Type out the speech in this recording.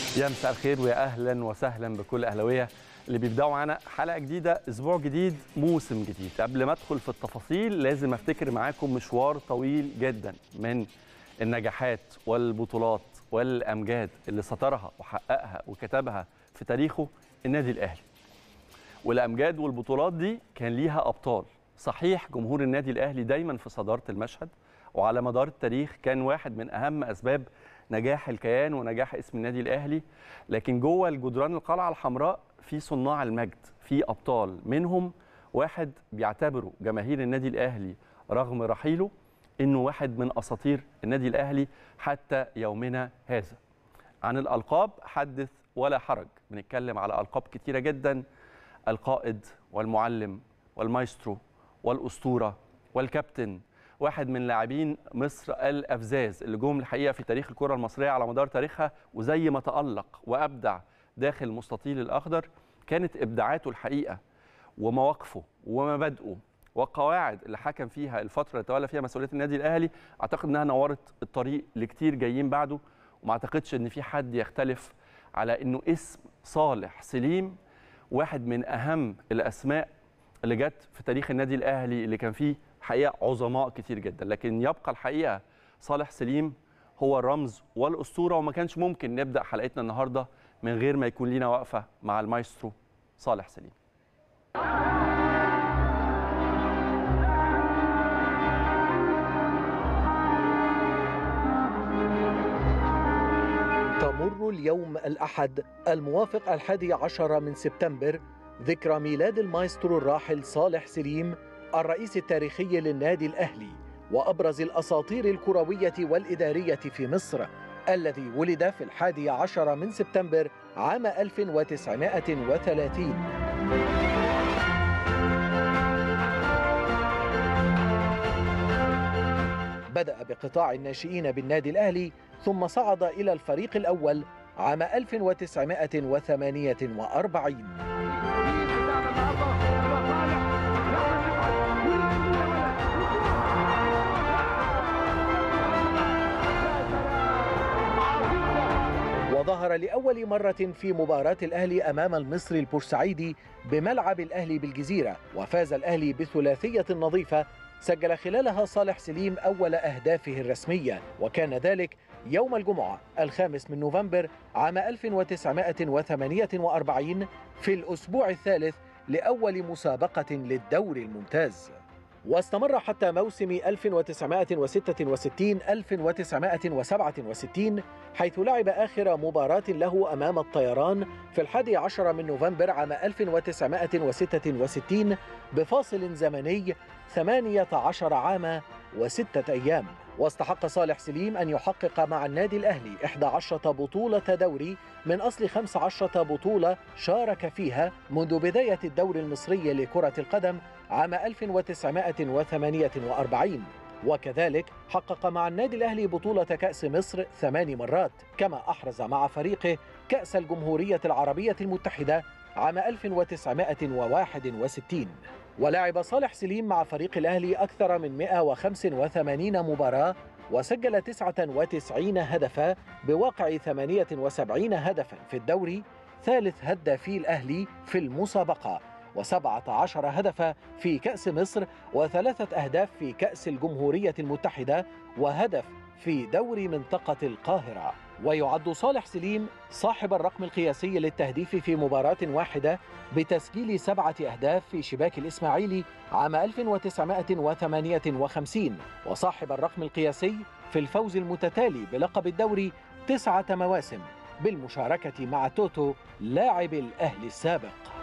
يا مساء الخير ويا اهلا وسهلا بكل اهلاويه اللي بيبداوا معانا حلقه جديده اسبوع جديد موسم جديد قبل ما ادخل في التفاصيل لازم افتكر معاكم مشوار طويل جدا من النجاحات والبطولات والامجاد اللي سطرها وحققها وكتبها في تاريخه النادي الاهلي والامجاد والبطولات دي كان ليها ابطال صحيح جمهور النادي الاهلي دايما في صداره المشهد وعلى مدار التاريخ كان واحد من اهم اسباب نجاح الكيان ونجاح اسم النادي الاهلي لكن جوه الجدران القلعه الحمراء في صناع المجد في ابطال منهم واحد بيعتبره جماهير النادي الاهلي رغم رحيله انه واحد من اساطير النادي الاهلي حتى يومنا هذا عن الالقاب حدث ولا حرج بنتكلم على القاب كتيره جدا القائد والمعلم والمايسترو والاسطوره والكابتن واحد من لاعبين مصر الافزاز اللي جم الحقيقه في تاريخ الكره المصريه على مدار تاريخها وزي ما تالق وابدع داخل المستطيل الاخضر كانت ابداعاته الحقيقه ومواقفه ومبادئه والقواعد اللي حكم فيها الفتره اللي تولى فيها مسؤوليه النادي الاهلي اعتقد انها نورت الطريق لكتير جايين بعده وما اعتقدش ان في حد يختلف على انه اسم صالح سليم واحد من اهم الاسماء اللي جت في تاريخ النادي الاهلي اللي كان فيه حقيقه عظماء كتير جدا لكن يبقى الحقيقه صالح سليم هو الرمز والاسطوره وما كانش ممكن نبدا حلقتنا النهارده من غير ما يكون لينا وقفه مع المايسترو صالح سليم تمر اليوم الأحد الموافق الحادي عشر من سبتمبر ذكرى ميلاد المايسترو الراحل صالح سليم الرئيس التاريخي للنادي الأهلي وأبرز الأساطير الكروية والإدارية في مصر الذي ولد في الحادي عشر من سبتمبر عام 1930 بدأ بقطاع الناشئين بالنادي الأهلي ثم صعد إلى الفريق الأول عام 1948 وظهر لأول مرة في مباراة الأهلي أمام المصري البورسعيدي بملعب الأهلي بالجزيرة وفاز الأهلي بثلاثية نظيفة سجل خلالها صالح سليم أول أهدافه الرسمية وكان ذلك يوم الجمعة الخامس من نوفمبر عام 1948 في الأسبوع الثالث لأول مسابقة للدوري الممتاز واستمر حتى موسم 1966-1967 حيث لعب آخر مباراة له أمام الطيران في الحادي عشر من نوفمبر عام 1966 بفاصل زمني 18 عاما وستة أيام واستحق صالح سليم أن يحقق مع النادي الأهلي 11 بطولة دوري من أصل 15 بطولة شارك فيها منذ بداية الدوري المصري لكرة القدم عام 1948 وكذلك حقق مع النادي الأهلي بطولة كأس مصر ثمان مرات كما أحرز مع فريقه كأس الجمهورية العربية المتحدة عام 1961 ولعب صالح سليم مع فريق الأهلي أكثر من 185 مباراة وسجل 99 هدفا بواقع 78 هدفا في الدوري ثالث هدافي الأهلي في المسابقة وسبعة عشر هدفا في كأس مصر وثلاثة أهداف في كأس الجمهورية المتحدة وهدف في دوري منطقة القاهرة ويعد صالح سليم صاحب الرقم القياسي للتهديف في مباراة واحدة بتسجيل سبعة أهداف في شباك الإسماعيلي عام 1958 وصاحب الرقم القياسي في الفوز المتتالي بلقب الدوري تسعة مواسم بالمشاركة مع توتو لاعب الأهلي السابق